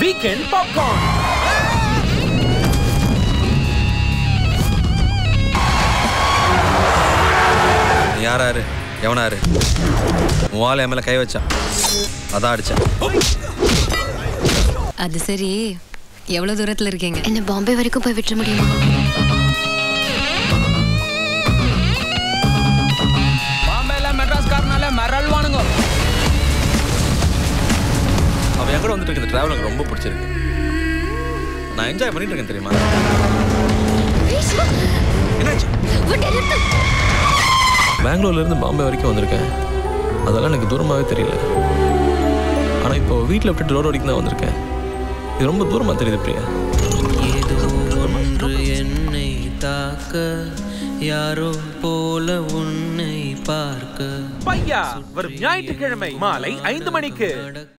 weekend popcorn நீ யாராரு எவனாரு உன் ஆள் என் மேல கை வச்சான் அதான் அடிச்சேன் அது சரி எவ்வளவு தூரத்துல இருக்கீங்க என்ன பாம்பே வரைக்கும் போய் விட்டுற முடியுமா பாம்பேல மெட்ராஸ் காரனால மரல்வானுங்க அவன் என் கூட வந்துட்டு இருக்க இந்த டிராவல் எனக்கு ரொம்ப பிடிச்சிருக்கு நான் என்ஜாய் பண்ணிட்டு இருக்கேன் தெரியுமா என்னாச்சு பெங்களூர்ல இருந்து பாம்பே வரைக்கும் வந்திருக்கேன் அதெல்லாம் எனக்கு தூரமாகவே தெரியல ஆனால் இப்போ வீட்டில் விட்டுட்டு ரோடு வரைக்கும் தான் வந்திருக்கேன் இது ரொம்ப தூரமாக தெரியுது பிரியா ஏதோ ஒன்று என்னை தாக்க யாரோ போல உன்னை பார்க்க பையா வரும் ஞாயிற்றுக்கிழமை மாலை ஐந்து மணிக்கு